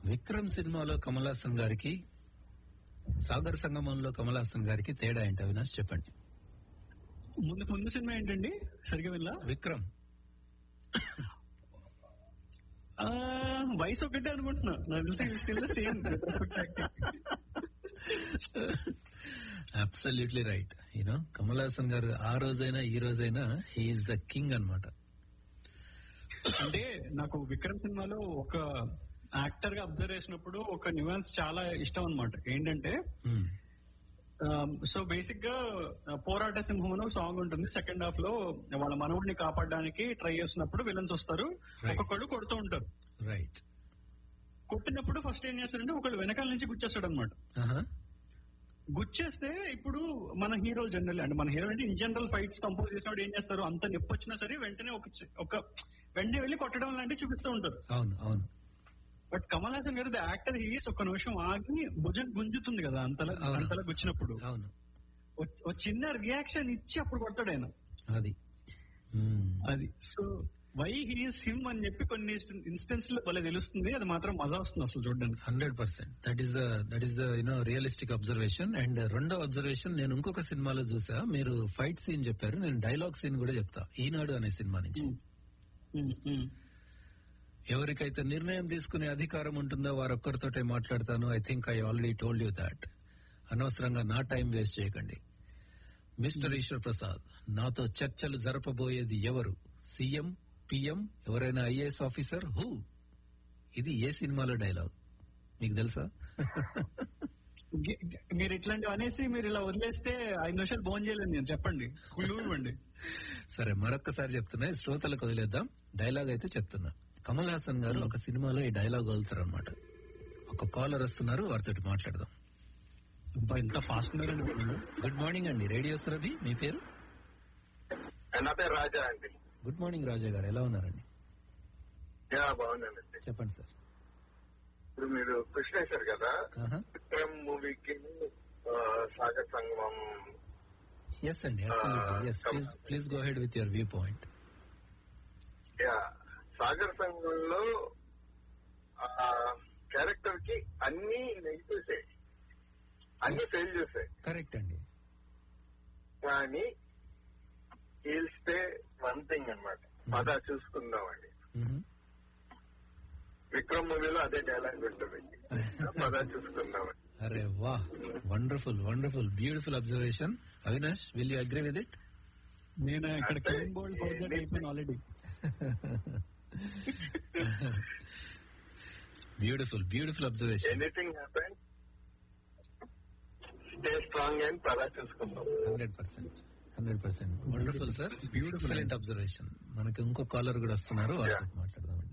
విక్రమ్ సినిమాలో కమల్ హాసన్ గారికి సాగర్ సంగమంలో కమల్ హాసన్ గారికి తేడా ఏంటి అవినాష్ చెప్పండి ముందు ముందు సినిమా ఏంటండి సరిగా వినలా విక్రమ్ ఆ, వయసు ఒకటే అనుకుంటున్నా నాకు తెలిసి still same absolutely right you know Kamal Haasan garu ఆ రోజైనా ఈ రోజైనా హీఈస్ ద కింగ్ అన్నమాట అంటే నాకు విక్రమ్ సినిమాలో ఒక యాక్టర్ గా అబ్జర్వ్ చేసినప్పుడు ఒక న్యూయాన్స్ చాలా ఇష్టం అనమాట ఏంటంటే Hmm. సో బేసిక్ గా ఆ, పోరాట సింహం అని ఒక సాంగ్ ఉంటుంది సెకండ్ హాఫ్ లో వాళ్ళ మనవుడిని కాపాడడానికి ట్రై చేస్తున్నప్పుడు విలన్స్ వస్తారు Right. ఒక్కొక్కడు కొడుతూ ఉంటారు రైట్ కొట్టినప్పుడు ఫస్ట్ ఏం చేస్తారంటే ఒకళ్ళు వెనకాల నుంచి గుచ్చేస్తాడు అనమాట ఆహా. గుచ్చేస్తే ఇప్పుడు మన హీరోలు జనరల్ అంటే మన హీరో అంటే ఇన్ జనరల్ ఫైట్స్ కంపోజ్ చేసినప్పుడు ఏం చేస్తారు అంత నొప్పి వచ్చినా సరే వెంటనే ఒక చి- ఒక వెంటనే వెళ్ళి కొట్టడం లాంటివి చూపిస్తూ ఉంటారు అవును అవును బట్ కమల్ హాసన్ గారు ద యాక్టర్ హీస్ ఒక నిమిషం ఆగి భుజం గుంజుతుంది కదా అంతలా అవును. అంతలా గుచ్చినప్పుడు అవును ఒక- ఒక చిన్న రియాక్షన్ ఇచ్చి అప్పుడు కొడతాడు ఆయన అది Hmm. అది సో వై హీస్ హిమ్ అని చెప్పి కొన్ని ఇన్స్టెన్స్ లో భలే తెలుస్తుంది అది మాత్రం మజా వస్తుంది అసలు చూడడానికి hundred percent that is the that is the you know realistic observation and రెండో అబ్జర్వేషన్ నేను ఇంకొక సినిమాలో చూసా మీరు ఫైట్ సీన్ చెప్పారు నేను డైలాగ్ సీన్ కూడా చెప్తా ఈనాడు అనే సినిమా నుంచి ఉమ్, ఉమ్. ఎవరికైతే నిర్ణయం తీసుకునే అధికారం ఉంటుందో వారొక్కరితోటే మాట్లాడతాను I think I already told you that అనవసరంగా నా టైం వేస్ట్ చేయకండి మిస్టర్ ఈశ్వర్ ప్రసాద్ నాతో చర్చలు జరపబోయేది ఎవరు సీఎం పిఎం ఎవరైనా ఐఏఎస్ ఆఫీసర్ హూ ఇది ఏ సినిమాలో డైలాగ్ మీకు తెలుసా గి- గి- మీరు ఇట్లాంటివి అనేసి మీరు ఇలా వదిలేస్తే ఐదు నిమిషాలు ఫోన్ చేయలేదు నేను చెప్పండి కుళ్ళు ఇవ్వండి సరే మరొక్కసారి చెప్తున్నా ఈ శ్రోతలకు వదిలేద్దాం డైలాగ్ అయితే చెప్తున్నా కమల్ హాసన్ గారు ఒక సినిమాలో ఈ డైలాగ్ వదులుతారు అనమాట ఒక కాలర్ వస్తున్నారు వారితో మాట్లాడదాం అబ్బా, ఎంత ఫాస్ట్ ఉన్నారండి మీరు గుడ్ మార్నింగ్ అండి రేడియో సురభి మీ పేరు నా పేరు రాజా అండి గుడ్ మార్నింగ్ రాజా గారు ఎలా ఉన్నారండి యా బాగున్నానండి చెప్పండి సార్ ఇప్పుడు మీరు క్వశ్చన్ వేశారు కదా ఆహా. విక్రమ్ మూవీకి ఆ, సాగర్ సంగమం ఎస్ అండి yes please please go ahead with your view point yeah Sagar సంగంలో క్యారెక్టర్ కి అన్ని నెగిటివ్సే అన్ని ఫెయిల్ చేసాయి కరెక్ట్ అండి కానీ హీల్స్తే వన్ థింగ్ అనమాట పద చూసుకుందామండి మ్మ్. విక్రమ్ మూవీలో అదే డైలాగ్ ఉంటుంది పద చూసుకుందామండి అరే వా wonderful wonderful beautiful observation Avinash will you agree with it నేను ఇక్కడ అంటే క్లీన్ బోల్డ్ ఫోర్జెట్ అయిపోయాను already beautiful beautiful observation anything happen stay strong and పద చూసుకుందాం hundred percent hundred percent wonderful sir beautiful observation మనకి ఇంకో కాలర్ కూడా వస్తున్నారు వాళ్ళతో మాట్లాడదామండి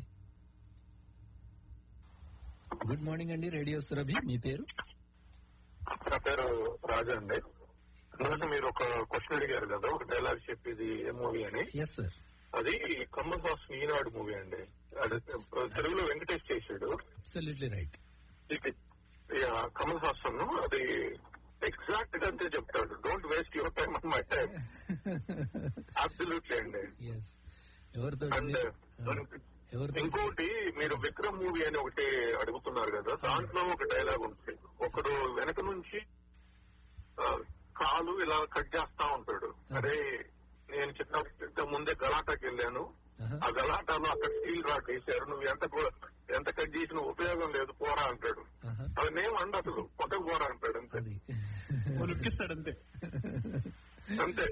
గుడ్ మార్నింగ్ అండి రేడియో సురభి మీ పేరు నా పేరు రాజా అండి ఇందాక మీరు ఒక క్వశ్చన్ అడిగారు కదా ఒక డైలాగ్ చెప్పేది ఏ మూవీ అని ఎస్ సార్ అది కమల్ హాసన్ ఈనాడు మూవీ అండి అది తెలుగులో వెంకటేష్ చేశాడు అబ్సల్యూట్లీ రైట్ ఇది యా, కమల్ హాసన్ అది ఎగ్జాక్ట్ గా అంతే చెప్తాడు don't waste your time on my time absolutely అండి ఎస్ ఎవరితో అండ్ ఎవరితో ఇంకోటి మీరు విక్రమ్ మూవీ అని ఒకటి అడుగుతున్నారు కదా దాంట్లో ఒక డైలాగ్ ఉంటుంది ఒకడు వెనక నుంచి ఆ, కాలు ఇలా కట్ చేస్తా ఉంటాడు అరే నేను చిన్న ఇంత ముందే గలాటాకి వెళ్ళాను ఆహా. ఆ గలాటాలో అక్కడ స్టీల్ రాడ్ వేశారు నువ్వు ఎంత కూ- ఎంత కట్ చేసిన ఉపయోగం లేదు పోరా అంటాడు ఆహా. అది నేను అండ అసలు కొట్టకు పోరా అంటాడు అంతే అది లుక్కిస్తాడు అంతే అంతే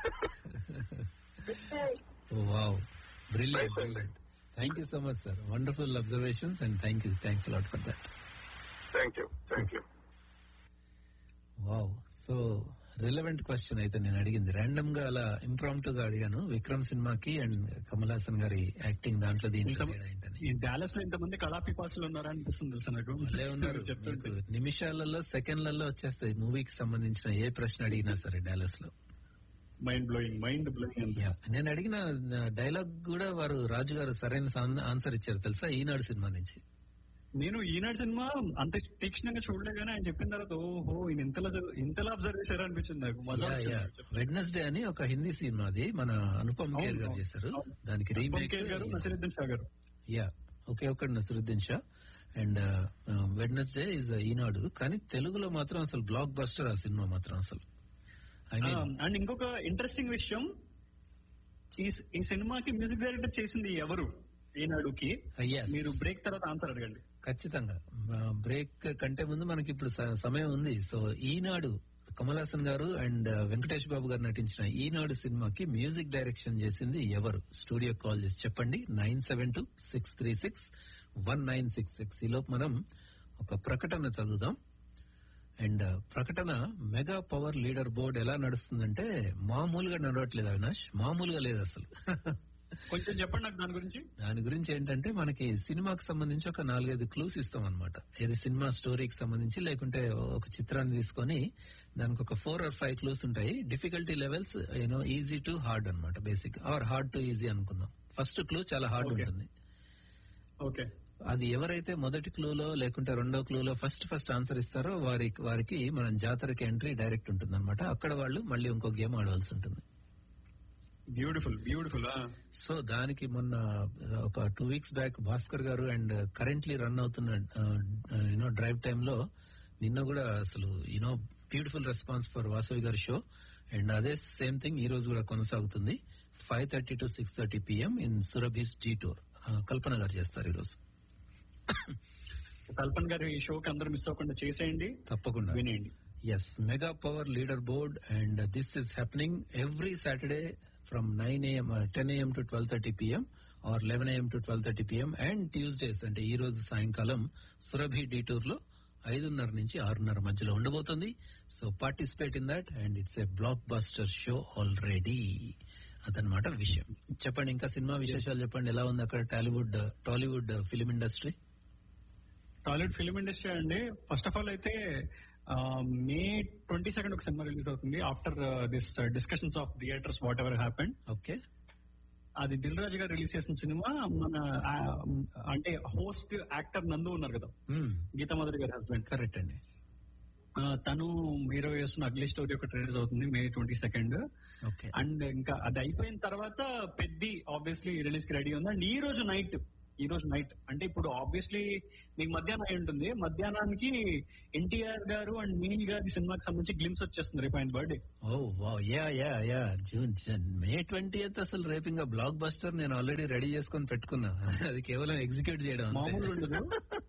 wow brilliant brilliant thank you so much sir wonderful observations and thank you thanks lot for that thank you thank you wow so relevant question అయితే నేను అడిగింది ర్యాండమ్ గా అలా ఇంప్రాంప్ట్ గా అడిగాను విక్రమ్ సినిమాకి అండ్ కమల్ హాసన్ గారి యాక్టింగ్ దాంట్లో దీంట్లో తేడా ఏంటని ఈ డాలస్ లో ఇంతమంది కళా పిపాసులు ఉన్నారా అనిపిస్తుంది తెలుసా నాకు భలే ఉన్నారు చెప్తుంటే మీకు నిమిషాలలో సెకండ్లలో వచ్చేస్తాయి మూవీకి సంబంధించిన ఏ ప్రశ్న అడిగినా సరే డాలస్ లో mind blowing mind blowing yeah నేను అడిగిన డైలాగ్ కూడా వారు రాజు గారు సరైన ఆన్సర్ ఇచ్చారు తెలుసా ఈనాడు సినిమా నుంచి నేను ఈనాడు సినిమా అంత తీక్షణంగా చూడలే కానీ ఆయన చెప్పిన తర్వాత ఓహో ఈయన ఇంతలా చదువు- ఇంతలా అబ్జర్వ్ చేశారా అనిపించింది నాకు మజా వచ్చింది నాకు చెప్పండి. వెడ్నెస్డే అని ఒక హిందీ సినిమా అది మన అనుపమ్ ఖేర్ గారు అవును, చేశారు అవును. దానికి అనుపమ్ రీమేక్ ఖేర్ గారు నసరుద్దీన్ షా గారు యా ఒకే ఒక్కడు Naseeruddin Shah and Wednesday is Eenadu కానీ తెలుగులో మాత్రం అసలు బ్లాక్ బస్టర్ ఆ సినిమా మాత్రం అసలు ఐ మీన్ అండ్ ఇంకొక ఇంట్రెస్టింగ్ విషయం ఈ ఈ సినిమాకి మ్యూజిక్ డైరెక్టర్ చేసింది ఎవరు ఈనాడుకి yes. మీరు బ్రేక్ తర్వాత ఆన్సర్ అడగండి ఖచ్చితంగా బ్రేక్ కంటే ముందు మనకి ఇప్పుడు స- సమయం ఉంది సో ఈనాడు కమల్ హాసన్ గారు అండ్ వెంకటేష్ బాబు గారు నటించిన ఈనాడు సినిమాకి మ్యూజిక్ డైరెక్షన్ చేసింది ఎవరు స్టూడియో కాల్ చేసి చెప్పండి nine seven two six three six one nine six six ఈలోపు మనం ఒక ప్రకటన చదువుదాం అండ్ ప్రకటన మెగా పవర్ లీడర్ బోర్డ్ ఎలా నడుస్తుందంటే మామూలుగా నడవట్లేదు అవినాష్ మామూలుగా లేదు అసలు కొంచెం చెప్పండి నాకు దాని గురించి దాని గురించి ఏంటంటే మనకి సినిమాకి సంబంధించి ఒక నాలుగైదు క్లూస్ ఇస్తాం అనమాట ఏది సినిమా స్టోరీకి సంబంధించి లేకుంటే ఒక చిత్రాన్ని తీసుకొని దానికి ఒక ఫోర్ ఆర్ ఫైవ్ క్లూస్ ఉంటాయి difficulty levels you know easy to hard అన్నమాట basic or hard to easy అనుకుందాం ఫస్ట్ క్లూ చాలా హార్డ్ Okay. ఉంటుంది ఓకే అది ఎవరైతే మొదటి క్లూలో లేకుంటే రెండో క్లూలో ఫస్ట్ ఫస్ట్ ఆన్సర్ ఇస్తారో వారికి వారికి మనం జాతరకి ఎంట్రీ డైరెక్ట్ ఉంటుంది అనమాట అక్కడ వాళ్ళు మళ్ళీ ఇంకో గేమ్ ఆడవలసి ఉంటుంది బ్యూటిఫుల్ బ్యూటిఫుల్ సో దానికి మొన్న ఒక two weeks back Bhaskar garu and currently run అవుతున్న యూనో డ్రైవ్ టైంలో నిన్న కూడా అసలు you know beautiful response for Vasavi గారి షో అండ్ అదే సేమ్ థింగ్ ఈ రోజు కూడా కొనసాగుతుంది five thirty to six thirty PM in Surabhi's G tour Kalpana garu చేస్తారు ఈ రోజు కల్పన్ గారు ఈ షోకి అందరూ మిస్ అవ్వకుండా చేసేయండి తప్పకుండా వినేయండి Yes, Mega Power Leaderboard, and uh, this is happening every Saturday from 9 a.m. Uh, 10 a.m. to 12:30 p.m. or 11 a.m. to 12:30 p.m. and Tuesdays అంటే ఈ రోజు సాయంకాలం సురభి డీటూర్ లో ఐదున్నర నుంచి ఆరున్నర మధ్యలో ఉండబోతుంది so participate in that and it's a blockbuster show already అదనమాట విషయం చెప్పండి ఇంకా సినిమా విశేషాలు చెప్పండి ఎలా ఉంది అక్కడ Tollywood Tollywood film industry Tollywood film industry అండి ఫస్ట్ ఆఫ్ ఆల్ అయితే మే ట్వంటీ సెకండ్ ఒక సినిమా రిలీజ్ అవుతుంది after this discussions of theatres whatever happened okay అది దిల్ రాజు గారు రిలీజ్ చేసిన సినిమా మన ఆ, అంటే హోస్ట్ యాక్టర్ నందు ఉన్నారు కదా గీతా మధురి గారి హస్బెండ్ కరెక్ట్ అండి తను హీరో చేస్తున్న అగ్లీ స్టోరీ ఒకటి రిలీజ్ అవుతుంది May twenty second okay and ఇంకా అది అయిపోయిన తర్వాత పెద్ది ఆబ్వియస్లీ రిలీజ్ కి రెడీ ఉంది అండ్ ఈ రోజు నైట్ ఈ రోజు నైట్ అంటే ఇప్పుడు ఆబ్వియస్లీ మీకు మధ్యాహ్నం అయి ఉంటుంది మధ్యాహ్నానికి ఎన్టీఆర్ గారు అండ్ మీల్ గారి సినిమాకి సంబంధించి గ్లిమ్స్ వచ్చేస్తుంది రేపు ఆయన బర్త్డే ఓ వా యా యా యా జూన్ జన్ మే ట్వంటీ అసలు రేపు ఇంకా బ్లాక్ బస్టర్ నేను ఆల్రెడీ రెడీ చేసుకొని పెట్టుకున్నా అది కేవలం ఎగ్జిక్యూట్ చేయడం అంతే. మామూలు ఉండదు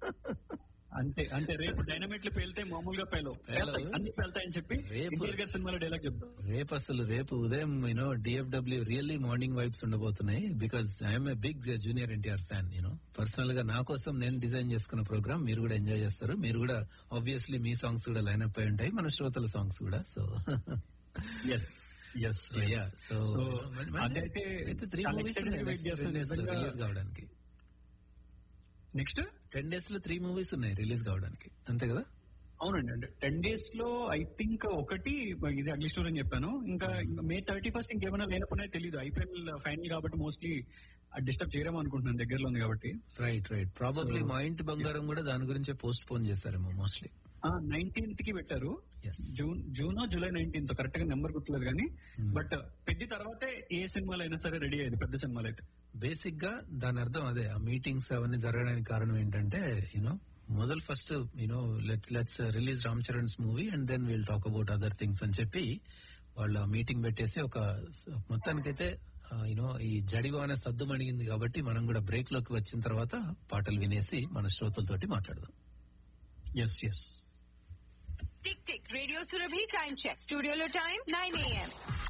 అంతే అంటే రేపు డైనమిట్లు పేలితే మామూలుగా పేలవు పేలవు. అన్ని పేలుతాయని చెప్పి రేపు- ఎన్టీఆర్ గారి సినిమాలో డైలాగ్ చెప్తాం రేపు అసలు రేపు ఉదయం you know D F W really morning vibes ఉండబోతున్నాయి because I'm a big junior NTR fan you know personal గా నా కోసం నేను డిజైన్ చేసుకున్న ప్రోగ్రామ్ మీరు కూడా ఎంజాయ్ చేస్తారు మీరు కూడా ఆబ్వియస్లీ మీ సాంగ్స్ కూడా లైన్ అప్ అయి ఉంటాయి మన శ్రోతల సాంగ్స్ కూడా so yes yes yeah so అదైతే అయితే త్రీ చాలా మూవీస్ excited గా wait చేస్తున్నాను. నిజంగా రిలీజ్ కావడానికి నెక్స్ట్ టెన్ డేస్ లో త్రీ మూవీస్ ఉన్నాయి రిలీజ్ కావడానికి అంతే కదా అవునండి అంటే టెన్ డేస్ లో ఐ థింక్ ఒకటి ఇది అగ్లీ స్టోర్ అని చెప్పాను ఇంకా మే థర్టీ ఫస్ట్ ఇంకేమైనా లేనప్పుడే తెలియదు ఐపీఎల్ ఫైనల్ కాబట్టి మోస్ట్లీ డిస్టర్బ్ చేయరేమో అనుకుంటున్నాను దగ్గరలో ఉంది కాబట్టి రైట్ రైట్ ప్రాబబ్లీ So, మా ఇంటి బంగారం కూడా దాని గురించే పోస్ట్ పోన్ చేశారేమో మోస్ట్లీ నైన్టీన్త్ కి పెట్టారు yes June June July nineteenth correct గా నెంబర్ గుర్తులేదు కానీ బట్ పెద్ద తర్వాతే ఏ సినిమాలు అయినా సరే రెడీ అయ్యేది పెద్ద సినిమాలు అయితే బేసిక్ గా దాని అర్థం అదే ఆ మీటింగ్స్ అవన్నీ జరగడానికి కారణం ఏంటంటే యూనో మొదలు first you know let let's release Ram Charan's movie and then will talk about other things అని చెప్పి వాళ్ళు మీటింగ్ పెట్టేసి ఒక మొత్తానికైతే యూనో ఈ జడివాన సద్దు మణిగింది కాబట్టి మనం కూడా బ్రేక్ లోకి వచ్చిన తర్వాత పాటలు వినేసి మన శ్రోతలతోటి మాట్లాడదాం yes yes tick tick radio Surabhi time check స్టూడియోలో టైం నైన్ ఏఎం